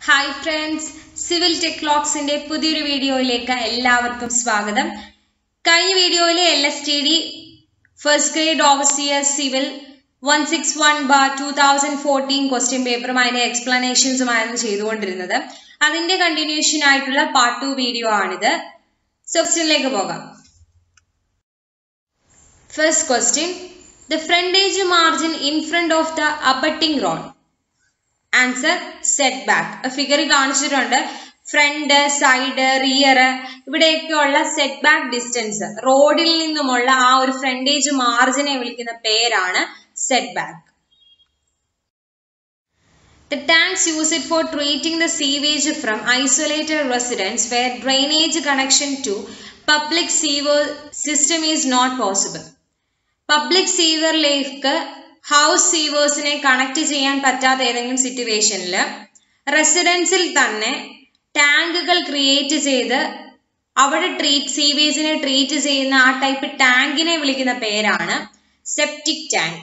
Hi friends civil ടെക്ലോക്സിന്റെ പുതിയൊരു വീഡിയോയിലേക്ക് എല്ലാവർക്കും സ്വാഗതം കഴിഞ്ഞ വീഡിയോയിൽ L S T D first grade overseer civil one six one bar two thousand fourteen question പേപ്പറും അതിന്റെ എക്സ്പ്ലനേഷൻസുമായിരുന്നു ചെയ്തുകൊണ്ടിരുന്നത് അതിന്റെ കണ്ടിന്യൂഷൻ ആയിട്ടുള്ള പാർട്ട് ടു വീഡിയോ ആണിത് ക്വസ്റ്റ്യനിലേക്ക് പോകാം first question the frontage margin in front of the abutting road answer set back figure കാണിച്ചിട്ടുണ്ട് front side rear ഇവിടെയൊക്കെയുള്ള സെറ്റ് ബാക്ക് ഡിസ്റ്റൻസ് റോഡിൽ നിന്നുമുള്ള ആ ഒരു ഫ്രണ്ടേജ് മാർജിനെ വിളിക്കുന്ന പേരാണ് set back The tanks used for treating the sewage from isolated residents where drainage connection to public sewer system is not possible. Public സീവറിലേക്ക് ഹൗസ് സീവേഴ്സിനെ കണക്ട് ചെയ്യാൻ പറ്റാത്ത ഏതെങ്കിലും സിറ്റുവേഷനിൽ റെസിഡൻസിൽ തന്നെ ടാങ്കുകൾ ക്രിയേറ്റ് ചെയ്ത് അവിടെ ട്രീറ്റ് സീവേജിനെ ട്രീറ്റ് ചെയ്യുന്ന ആ ടൈപ്പ് ടാങ്കിനെ വിളിക്കുന്ന പേരാണ് septic tank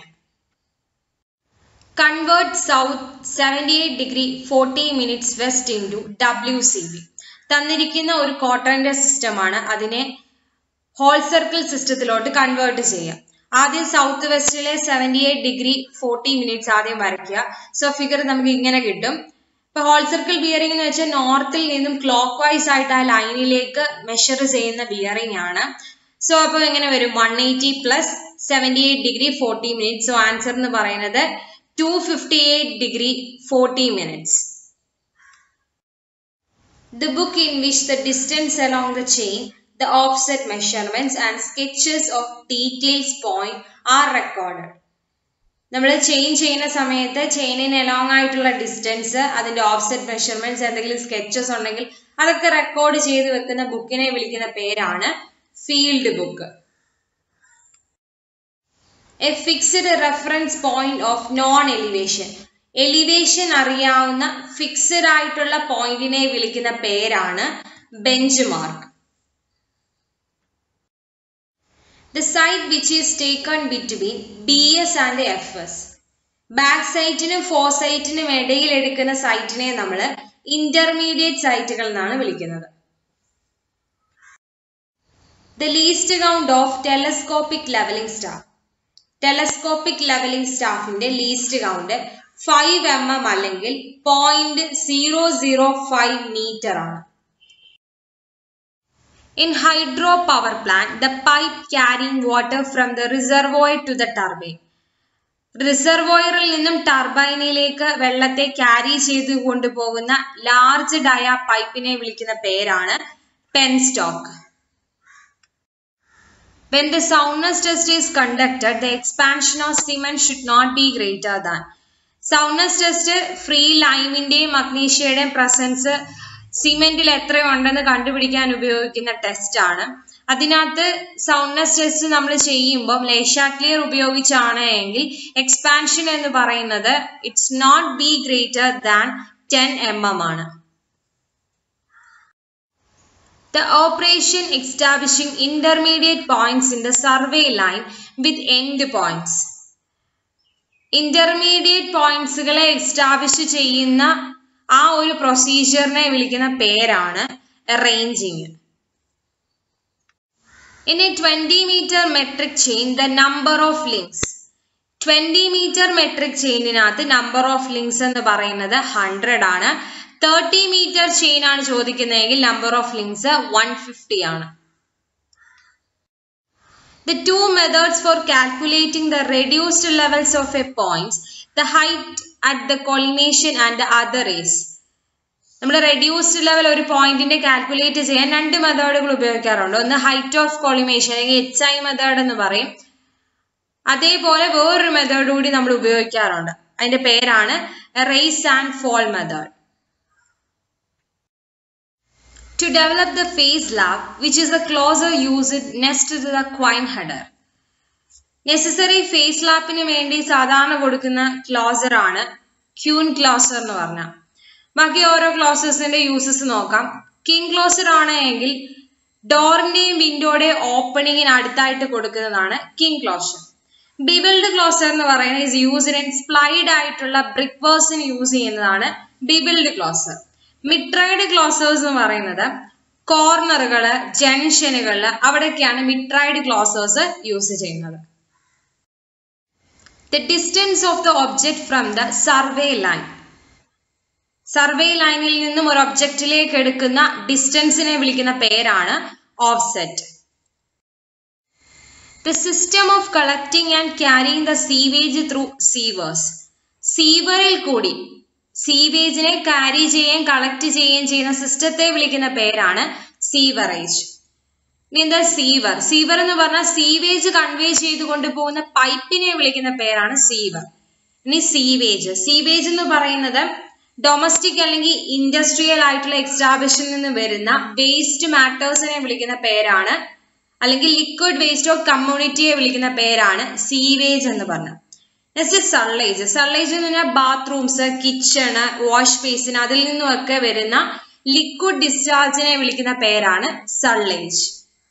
convert south seventy eight degree forty minutes west in to W C B തന്നിരിക്കുന്ന ഒരു ക്വാർട്ടറിന്റെ സിസ്റ്റമാണ് അതിനെ ഹോൾ സർക്കിൾ സിസ്റ്റത്തിലോട്ട് കൺവേർട്ട് ചെയ്യുക ആദ്യം സൗത്ത് വെസ്റ്റിലെ seventy eight degree forty minutes ആദ്യം വരയ്ക്കുക സോ ഫിഗർ നമുക്ക് ഇങ്ങനെ കിട്ടും ഇപ്പൊ ഹോൾ സർക്കിൾ ബിയറിംഗ് എന്ന് വെച്ചാൽ നോർത്തിൽ നിന്നും ക്ലോക്ക് വൈസ് ആയിട്ട് ആ ലൈനിലേക്ക് മെഷർ ചെയ്യുന്ന ബിയറിംഗ് ആണ് സോ അപ്പൊ എങ്ങനെ വരും one eighty plus seventy eight degree forty minutes so answer എന്ന് പറയുന്നത് two fifty eight degree forty minutes The book in which the distance along the chain the offset measurements and sketches of details point are recorded. നമ്മൾ chain ചെയ്യുന്ന സമയത്ത് ചെയിനിന് along ആയിട്ടുള്ള distance അതിന്റെ offset measurements എന്തെങ്കിലും sketches ഉണ്ടെങ്കിൽ അതൊക്കെ record ചെയ്ത് വെക്കുന്ന ബുക്കിനെ വിളിക്കുന്ന പേരാണ് field book a fixed reference point of known elevation elevation അറിയാവുന്ന ഫിക്സ്ഡ് ആയിട്ടുള്ള പോയിന്റിനെ വിളിക്കുന്ന പേരാണ് bench mark the site which is taken between BS and FS. Back സൈറ്റിനും ഫോർ സൈറ്റിനും ഇടയിൽ എടുക്കുന്ന സൈറ്റിനെ നമ്മൾ ഇന്റർമീഡിയറ്റ് സൈറ്റുകൾ എന്നാണ് വിളിക്കുന്നത് the least count of telescopic levelling staff telescopic levelling സ്റ്റാഫിന്റെ least count five M M അല്ലെങ്കിൽ point zero zero five metre ആണ് In hydropower plant, the pipe carrying water from the reservoir to the turbine. റിസർവോയറിൽ നിന്നും ടർബൈനിലേക്ക് വെള്ളത്തെ carry ചെയ്തു കൊണ്ടുപോകുന്ന large ഡയ പൈപ്പിനെ വിളിക്കുന്ന പേരാണ് pen stock When the soundness test is conducted, the expansion of cement should not be greater than. Soundness test free ലൈമിന്റെയും മഗ്നീഷ്യയുടെയും പ്രസൻസ് സിമെന്റിൽ എത്രയുണ്ടെന്ന് കണ്ടുപിടിക്കാൻ ഉപയോഗിക്കുന്ന ടെസ്റ്റ് ആണ് അതിനകത്ത് സൗണ്ട്നെസ് ടെസ്റ്റ് നമ്മൾ ചെയ്യുമ്പോൾ ലേഷ ക്ലിയർ ഉപയോഗിച്ചാണ് എങ്കിൽ എക്സ്പാൻഷൻ എന്ന് പറയുന്നത് it's not be greater than ten M M ആണ് The operation establishing intermediate points in the survey line with end points. Intermediate പോയിന്റ്സുകളെ എസ്റ്റാബ്ലിഷ് ചെയ്യുന്ന ആ ഒരു പ്രൊസീജിയറിനെ വിളിക്കുന്ന പേരാണ് arranging in a twenty metre metric chain the number of links twenty metre metric ചെയിനിനകത്ത് number of links എന്ന് പറയുന്നത് ഹൺഡ്രഡ് ആണ് തേർട്ടി മീറ്റർ ചെയിൻ ആണ് ചോദിക്കുന്നതെങ്കിൽ number of links one fifty ആണ് The two methods for calculating the reduced levels of a point, the height at the collimation and the other is. നമ്മൾ reduced level ഒരു പോയിന്റിന്റെ calculate ചെയ്യാൻ രണ്ട് മെത്തേഡുകൾ ഉപയോഗിക്കാറുണ്ട് ഒന്ന് ഹൈറ്റ് ഓഫ് കോളിമേഷൻ അല്ലെങ്കിൽ എച്ച് ഐ മെത്തേഡ് എന്ന് പറയും അതേപോലെ വേറൊരു മെത്തേഡ് കൂടി നമ്മൾ ഉപയോഗിക്കാറുണ്ട് അതിന്റെ പേരാണ് rise and fall method to develop the phase lap, which is the closer used next to the coin header. Necessary face ലാപ്പിന് വേണ്ടി സാധാരണ കൊടുക്കുന്ന ക്ലോസർ ആണ് ക്യൂൻ ക്ലോസർ എന്ന് പറഞ്ഞ ബാക്കി ഓരോ ക്ലോസേഴ്സിന്റെ യൂസസ് നോക്കാം കിങ് ക്ലോസർ ആണ് എങ്കിൽ ഡോറിന്റെയും വിൻഡോയുടെയും ഓപ്പണിങ്ങിന് അടുത്തായിട്ട് കൊടുക്കുന്നതാണ് കിങ് ക്ലോസർ ബിബിൾഡ് ക്ലോസർ എന്ന് പറയുന്നത് ഇസ് യൂസ്ഡ് ഇൻ സ്പ്ലൈഡ് ആയിട്ടുള്ള ബ്രിക്ക് വേഴ്സിന് യൂസ് ചെയ്യുന്നതാണ് ബിബിൾഡ് ക്ലോസർ മിട്രൈഡ് ക്ലോസേഴ്സ് എന്ന് പറയുന്നത് കോർണറുകള് ജംഗ്ഷനുകളില് അവിടെയൊക്കെയാണ് മിട്രൈഡ് ക്ലോസേഴ്സ് യൂസ് ചെയ്യുന്നത് the distance of the object from the survey line survey ലൈനിൽ നിന്നും ഒരു ഒബ്ജക്റ്റിലേക്ക് എടുക്കുന്ന ഡിസ്റ്റൻസിനെ വിളിക്കുന്ന പേരാണ് offset the system of collecting and carrying the sewage through sewers സീവറിൽ കൂടി സീവേജിനെ ക്യാരി ചെയ്യുകയും കളക്ട് ചെയ്യുകയും ചെയ്യുന്ന സിസ്റ്റത്തെ വിളിക്കുന്ന പേരാണ് സീവറേജ് ഇനി എന്താ സീവർ സീവർ എന്ന് പറഞ്ഞാൽ സീവേജ് കൺവേ ചെയ്ത് കൊണ്ടുപോകുന്ന പൈപ്പിനെ വിളിക്കുന്ന പേരാണ് സീവർ ഇനി സീവേജ് സീവേജ് എന്ന് പറയുന്നത് ഡൊമസ്റ്റിക് അല്ലെങ്കിൽ ഇൻഡസ്ട്രിയൽ ആയിട്ടുള്ള എക്സ്റ്റാബ്ലിഷിൽ നിന്ന് വരുന്ന വേസ്റ്റ് മാറ്റേഴ്സിനെ വിളിക്കുന്ന പേരാണ് അല്ലെങ്കിൽ ലിക്വിഡ് വേസ്റ്റ് ഓഫ് കമ്മ്യൂണിറ്റിയെ വിളിക്കുന്ന പേരാണ് സീവേജ് എന്ന് പറഞ്ഞത് നെക്സ്റ്റ് സള്ളേജ് സള്ളേജ് എന്ന് പറഞ്ഞാൽ ബാത്റൂംസ് കിച്ചണ് വാഷ് ബേസിൻ അതിൽ നിന്നുമൊക്കെ വരുന്ന ലിക്വിഡ് ഡിസ്ചാർജിനെ വിളിക്കുന്ന പേരാണ് sullage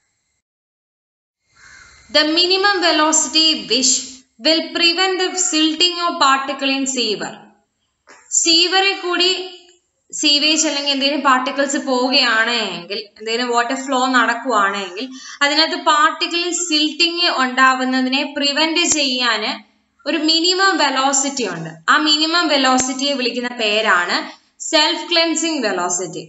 the minimum velocity which will prevent the silting of particle in sewer സീവറിൽ കൂടി സീവേജ് അല്ലെങ്കിൽ എന്തെങ്കിലും പാർട്ടിക്കിൾസ് പോവുകയാണ് എങ്കിൽ എന്തെങ്കിലും വാട്ടർ ഫ്ലോ നടക്കുകയാണെങ്കിൽ അതിനകത്ത് പാർട്ടിക്കിളിൽ സിൽട്ടിങ് ഉണ്ടാവുന്നതിനെ പ്രിവെന്റ് ചെയ്യാൻ ഒരു മിനിമം വെലോസിറ്റി ഉണ്ട് ആ മിനിമം വെലോസിറ്റിയെ വിളിക്കുന്ന പേരാണ് self cleansing velocity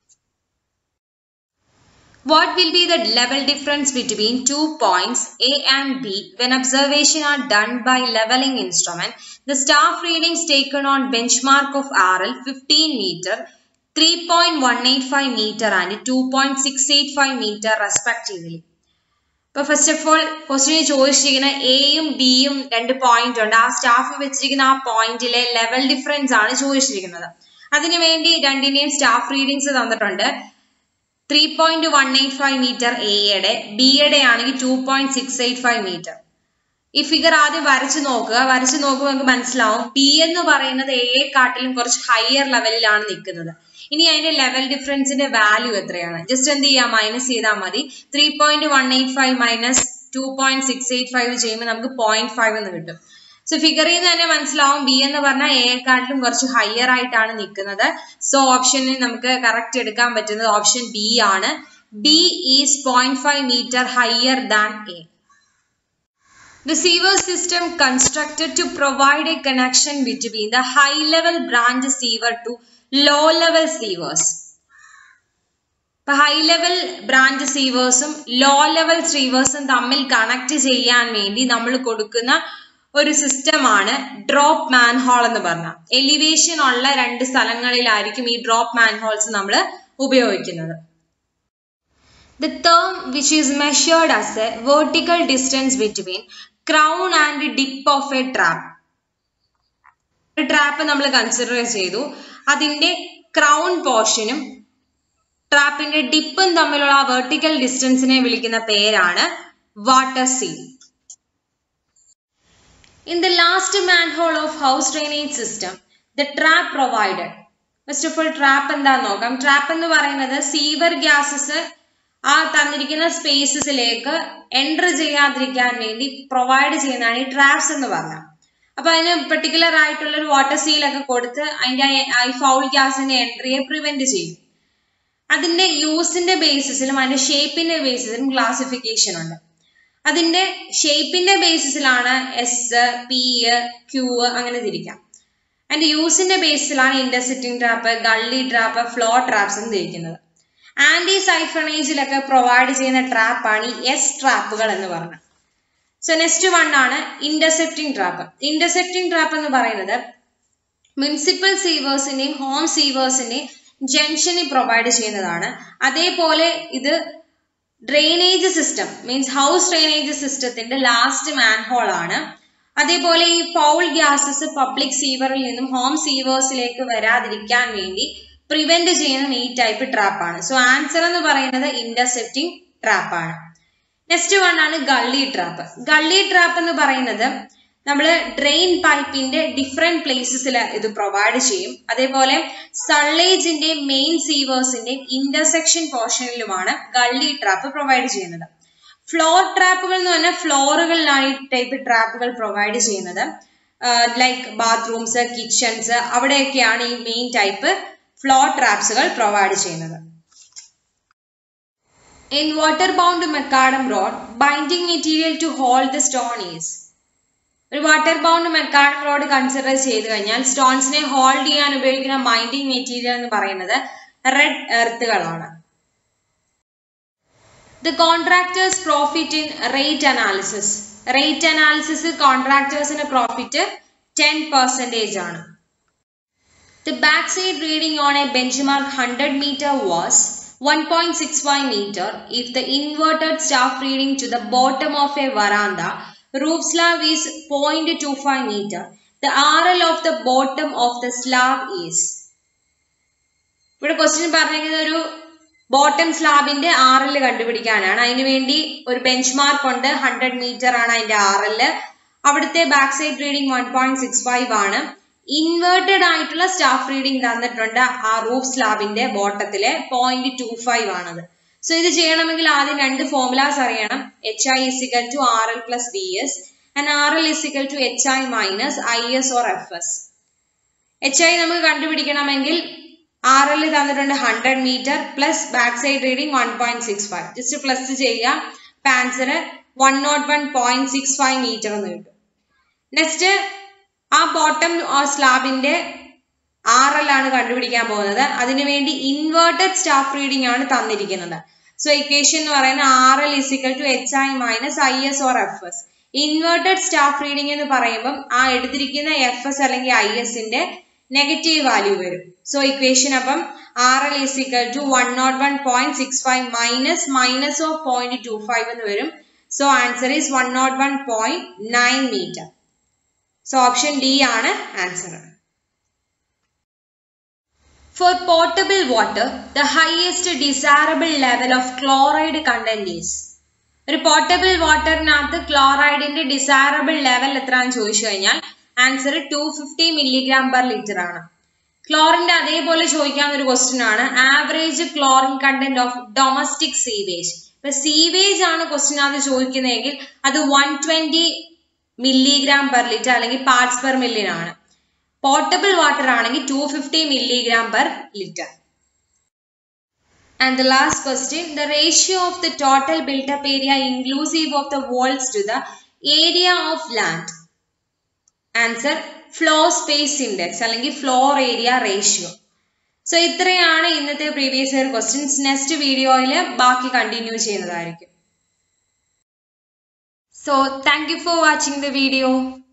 What will be the level difference between two points A and B when observation are done by leveling instrument? The staff readings taken on benchmark of RL 15 meter, 3.185 meter and 2.685 meter respectively. ഇപ്പൊ first of all ക്വസ്റ്റിന് ചോദിച്ചിരിക്കുന്ന എയും ബിയും രണ്ട് point ഉണ്ട് ആ staff വെച്ചിരിക്കുന്ന ആ പോയിന്റിലെ ലെവൽ ഡിഫറൻസ് ആണ് ചോദിച്ചിരിക്കുന്നത് അതിനുവേണ്ടി രണ്ടിന്റെയും സ്റ്റാഫ് റീഡിങ്സ് തന്നിട്ടുണ്ട് three point one eight five metre എയുടെ ബിയുടെ ആണെങ്കിൽ two point six eight five metre ഈ ഫിഗർ ആദ്യം വരച്ചു നോക്കുക വരച്ചു നോക്കുമ്പോൾ നമുക്ക് മനസ്സിലാവും ബി എന്ന് പറയുന്നത് എയെ കാട്ടിലും കുറച്ച് ഹയർ ലെവലിലാണ് നിൽക്കുന്നത് ഇനി അതിന്റെ ലെവൽ ഡിഫറൻസിന്റെ വാല്യൂ എത്രയാണ് ജസ്റ്റ് എന്ത് ചെയ്യാം മൈനസ് ചെയ്താൽ മതി three point one eight five minus two point six eight five ചെയ്യുമ്പോൾ നമുക്ക് പോയിന്റ് ഫൈവ് എന്ന് കിട്ടും സോ ഫിഗറിൽ നിന്ന് തന്നെ മനസ്സിലാവും ബി എന്ന് പറഞ്ഞാൽ എയെക്കാട്ടിലും കുറച്ച് ഹയർ ആയിട്ടാണ് നിൽക്കുന്നത് സോ ഓപ്ഷനിൽ നമുക്ക് കറക്റ്റ് എടുക്കാൻ പറ്റുന്നത് ഓപ്ഷൻ ബി ആണ് B is point five metre higher than A The sewer system constructed to provide a connection between the high level branch sewer to low level sewers. ഇപ്പൊ high level branch സീവേഴ്സും low level സീവേഴ്സും തമ്മിൽ connect ചെയ്യാൻ വേണ്ടി നമ്മൾ കൊടുക്കുന്ന ഒരു സിസ്റ്റമാണ് ഡ്രോപ്പ് മാൻഹോൾ എന്ന് പറഞ്ഞ എലിവേഷൻ ഉള്ള രണ്ട് സ്ഥലങ്ങളിലായിരിക്കും ഈ ഡ്രോപ്പ് മാൻഹോൾസ് നമ്മൾ ഉപയോഗിക്കുന്നത് The term which is measured as a vertical distance between crown and dip of a trap. ഒരു ട്രാപ്പ് നമ്മൾ കൺസിഡർ ചെയ്തു അതിന്റെ ക്രൗൺ പോർഷനും ട്രാപ്പിന്റെ ഡിപ്പും തമ്മിലുള്ള ആ വെർട്ടിക്കൽ ഡിസ്റ്റൻസിനെ വിളിക്കുന്ന പേരാണ് water seal In the last manhole of house drainage system, the trap provided. First of all trap എന്താന്ന് നോക്കാം ട്രാപ്പ് എന്ന് പറയുന്നത് സീവർ ഗ്യാസസ് ആ തന്നിരിക്കുന്ന സ്പേസസിലേക്ക് എൻറ്റർ ചെയ്യാതിരിക്കാൻ വേണ്ടി പ്രൊവൈഡ് ചെയ്യുന്നതാണ് ഈ ട്രാപ്സ് എന്ന് പറഞ്ഞാൽ അപ്പൊ അതിന് പെർട്ടിക്കുലർ ആയിട്ടുള്ള ഒരു വാട്ടർ സീലൊക്കെ കൊടുത്ത് അതിന്റെ ഈ ഫൗൾ ഗ്യാസിന്റെ എൻട്രിയെ പ്രിവെന്റ് ചെയ്യും അതിന്റെ യൂസിന്റെ ബേസിസിലും അതിന്റെ ഷേപ്പിന്റെ ബേസിസിലും ക്ലാസിഫിക്കേഷൻ ഉണ്ട് അതിന്റെ ഷേപ്പിന്റെ ബേസിസിലാണ് എസ് പി ക്യൂ അങ്ങനെ തിരിക്കാം അതിന്റെ യൂസിന്റെ ബേസിസിലാണ് intercepting trap gully trap floor traps എന്ന് തിരിക്കുന്നത് ആന്റി സൈഫണേജിലൊക്കെ പ്രൊവൈഡ് ചെയ്യുന്ന ട്രാപ്പാണ് ഈ എസ് ട്രാപ്പുകൾ എന്ന് പറഞ്ഞത് സോ നെക്സ്റ്റ് വൺ ആണ് ഇന്റർസെപ്റ്റിംഗ് ട്രാപ്പ് ഇന്റർസെപ്റ്റിംഗ് ട്രാപ്പ് എന്ന് പറയുന്നത് മുനിസിപ്പൽ സീവേഴ്സിന്റെയും ഹോം സീവേഴ്സിന്റെയും ജംഗ്ഷനിൽ പ്രൊവൈഡ് ചെയ്യുന്നതാണ് അതേപോലെ ഇത് drainage system means house drainage സിസ്റ്റത്തിന്റെ ലാസ്റ്റ് മാൻഹോൾ ആണ് അതേപോലെ ഈ ഫൗൾ ഗ്യാസസ് പബ്ലിക് സീവറിൽ നിന്നും ഹോം സീവേഴ്സിലേക്ക് വരാതിരിക്കാൻ വേണ്ടി പ്രിവെന്റ് ചെയ്യുന്ന ഈ ടൈപ്പ് ട്രാപ്പാണ് സോ ആൻസർ എന്ന് പറയുന്നത് ഇന്റർസെപ്റ്റിംഗ് ട്രാപ്പാണ് നെക്സ്റ്റ് വൺ ആണ് ഗള്ളി ട്രാപ്പ് ഗള്ളി ട്രാപ്പ് എന്ന് പറയുന്നത് നമ്മൾ ഡ്രെയിൻ പൈപ്പിന്റെ ഡിഫറെന്റ് പ്ലേസസിൽ ഇത് പ്രൊവൈഡ് ചെയ്യും അതേപോലെ സള്ളേജിന്റെ മെയിൻ സീവേഴ്സിന്റെ ഇന്റർസെക്ഷൻ പോർഷനിലുമാണ് ഗള്ളി ട്രാപ്പ് പ്രൊവൈഡ് ചെയ്യുന്നത് ഫ്ലോർ ട്രാപ്പുകൾ എന്ന് പറഞ്ഞാൽ ഫ്ലോറുകളിലാണ് ഈ ടൈപ്പ് ട്രാപ്പുകൾ പ്രൊവൈഡ് ചെയ്യുന്നത് ലൈക്ക് ബാത്റൂംസ് കിച്ചൺസ് അവിടെയൊക്കെയാണ് ഈ മെയിൻ ടൈപ്പ് ഫ്ലോ ട്രാപ്സുകൾ പ്രൊവൈഡ് ചെയ്യുന്നത് in water bound macadam road binding material to hold the stone is ഒരു water bound macadam road consider ചെയ്ത് കഴിഞ്ഞാൽ സ്റ്റോൺസിനെ ഹോൾഡ് ചെയ്യാൻ ഉപയോഗിക്കുന്ന ബൈൻഡിങ് മെറ്റീരിയൽ എന്ന് പറയുന്നത് റെഡ് എർത്തുകളാണ് the contractors profit in rate analysis rate analysis കോൺട്രാക്ടേഴ്സിന് പ്രോഫിറ്റ് ടെൻ പെർസെൻറ്റേജ് ആണ് the back side reading on a benchmark hundred metre was 1.65 meter if the inverted staff reading to the bottom of a veranda roof slab is 0.25 meter. The RL of the bottom of the slab is ഇവിടെ question പറഞ്ഞിരിക്കുന്ന ഒരു bottom സ്ലാബിന്റെ R L കണ്ടുപിടിക്കാനാണ് അതിനു വേണ്ടി ഒരു bench mark ഉണ്ട് hundred metre ആണ് അതിന്റെ ആർ എൽ അവിടുത്തെ back side reading one point six five ആണ് ഇൻവേർട്ടഡ് ആയിട്ടുള്ള സ്റ്റാഫ് റീഡിംഗ് തന്നിട്ടുണ്ട് ആ റൂഫ് സ്ലാബിന്റെ ബോട്ടത്തിലെ പോയിന്റ് ടു ഫൈവ് ആണത് സോ ഇത് ചെയ്യണമെങ്കിൽ ആദ്യം രണ്ട് ഫോർമുലാസ് അറിയണം H I is equal to R L plus B S and R L is equal to H I minus I S or F S H I നമുക്ക് കണ്ടുപിടിക്കണമെങ്കിൽ ആർ എൽ തന്നിട്ടുണ്ട് hundred metre plus back side reading one point six five just plus ചെയ്യുക answer one nought one point six five metre എന്ന് കിട്ടും next ആ bottom സ്ലാബിന്റെ R L ആണ് കണ്ടുപിടിക്കാൻ പോകുന്നത് അതിനുവേണ്ടി ഇൻവേർട്ടഡ് സ്റ്റാഫ് റീഡിംഗ് ആണ് തന്നിരിക്കുന്നത് സോ ഇക്വേഷൻ എന്ന് പറയുന്നത് R L is equal to H I minus I S or F S inverted staff reading എന്ന് പറയുമ്പം ആ എടുത്തിരിക്കുന്ന എഫ് എസ് അല്ലെങ്കിൽ ഐ എസിന്റെ നെഗറ്റീവ് വാല്യൂ വരും സോ ഇക്വേഷൻ അപ്പം R L is equal to one nought one point six five minus minus of point two five എന്ന് വരും so answer is one nought one point nine metre so option D ആണ് answer For potable water, the highest desirable level of chloride content is ഒരു portable വാട്ടറിനകത്ത് ക്ലോറൈഡിന്റെ desirable level എത്രയാണെന്ന് ചോദിച്ചു കഴിഞ്ഞാൽ answer two fifty milligram per litre ആണ് ക്ലോറിന്റെ അതേപോലെ ചോദിക്കാവുന്ന ഒരു ക്വസ്റ്റ്യൻ ആണ് average chlorine content of domestic sewage ഇപ്പൊ സീവേജ് ആണ് ക്വസ്റ്റ്യൻ അത് ചോദിക്കുന്നതെങ്കിൽ അത് one twenty milligram per litre അല്ലെങ്കിൽ പാർട്സ് പെർ മില്യൻ ആണ് പോർട്ടബിൾ വാട്ടർ ആണെങ്കിൽ two fifty milligram per litre and the last question the ratio of the total buildup area inclusive of the walls to the area of land answer floor space index അല്ലെങ്കിൽ floor area ratio so ഇത്രയാണ് ഇന്നത്തെ previous year questions next വീഡിയോയിൽ ബാക്കി continue ചെയ്യുന്നതായിരിക്കും so thank you for watching the video